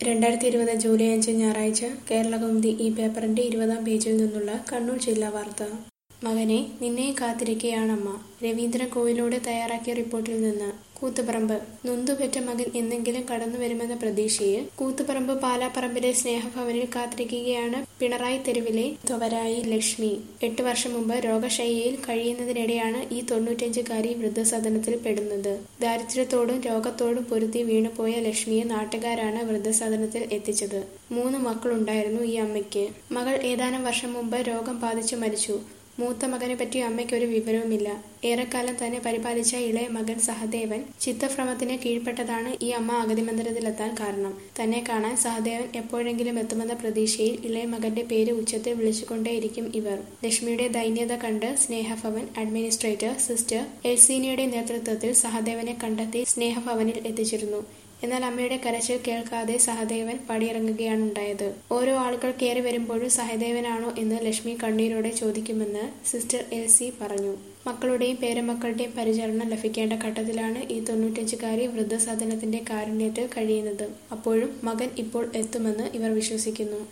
രണ്ടായിരത്തി ഇരുപത് ജൂലൈ അഞ്ച് ഞായറാഴ്ച കേരളകൗമുദി ഈ പേപ്പറിന്റെ ഇരുപതാം പേജിൽ നിന്നുള്ള കണ്ണൂർ ജില്ലാ വാർത്ത മകനെ നിന്നെ കാത്തിരിക്കുകയാണമ്മ രവീന്ദ്രൻ കോവിലോട് തയ്യാറാക്കിയ റിപ്പോർട്ടിൽ നിന്ന് കൂത്തുപറമ്പ് നൊന്തുപെറ്റ മകൻ എന്നെങ്കിലും കടന്നു വരുമെന്ന പ്രതീക്ഷയിൽ കൂത്തുപറമ്പ് പാലാപ്പറമ്പിലെ സ്നേഹഭവനിൽ കാത്തിരിക്കുകയാണ് പിണറായി തെരുവിലെ ത്വരായി ലക്ഷ്മി എട്ട് വർഷം മുമ്പ് രോഗശയ്യയിൽ കഴിയുന്നതിനിടെയാണ് ഈ തൊണ്ണൂറ്റഞ്ചുകാരി വൃദ്ധസദനത്തിൽ പെടുന്നത് ദാരിദ്ര്യത്തോടും രോഗത്തോടും പൊരുതി വീണുപോയ ലക്ഷ്മിയെ നാട്ടുകാരാണ് വൃദ്ധസദനത്തിൽ എത്തിച്ചത് മൂന്ന് മക്കളുണ്ടായിരുന്നു ഈ അമ്മയ്ക്ക് മകൾ ഏതാനും വർഷം മുമ്പ് രോഗം ബാധിച്ചു മരിച്ചു മൂത്ത മകനെ പറ്റി അമ്മയ്ക്ക് ഒരു വിവരവുമില്ല ഏറെക്കാലം തന്നെ പരിപാലിച്ച ഇളയ മകൻ സഹദേവൻ ചിത്തഭ്രമത്തിന് കീഴ്പ്പെട്ടതാണ് ഈ അമ്മ അഗതി മന്ദിരത്തിലെത്താൻ കാരണം തന്നെ കാണാൻ സഹദേവൻ എപ്പോഴെങ്കിലും എത്തുമെന്ന പ്രതീക്ഷയിൽ ഇളയ മകന്റെ പേര് ഉച്ചത്തിൽ വിളിച്ചുകൊണ്ടേയിരിക്കും ഇവർ ലക്ഷ്മിയുടെ ദൈന്യത കണ്ട് സ്നേഹഭവൻ അഡ്മിനിസ്ട്രേറ്റർ സിസ്റ്റർ എൽസീനയുടെ നേതൃത്വത്തിൽ സഹദേവനെ കണ്ടെത്തി സ്നേഹഭവനിൽ എത്തിച്ചിരുന്നു എന്നാൽ അമ്മയുടെ കരച്ചിൽ കേൾക്കാതെ സഹദേവൻ പടിയിറങ്ങുകയാണുണ്ടായത് ഓരോ ആളുകൾ കയറി വരുമ്പോഴും സഹദേവനാണോ എന്ന് ലക്ഷ്മി കണ്ണീരോടെ ചോദിക്കുമെന്ന് സിസ്റ്റർ എൽസി പറഞ്ഞു മക്കളുടെയും പേരമക്കളുടെയും പരിചരണം ലഭിക്കേണ്ട ഘട്ടത്തിലാണ് ഈ തൊണ്ണൂറ്റഞ്ചുകാരി വൃദ്ധസദനത്തിന്റെ കാരുണ്യത്തിൽ കഴിയുന്നത് അപ്പോഴും മകൻ ഇപ്പോൾ എത്തുമെന്ന് ഇവർ വിശ്വസിക്കുന്നു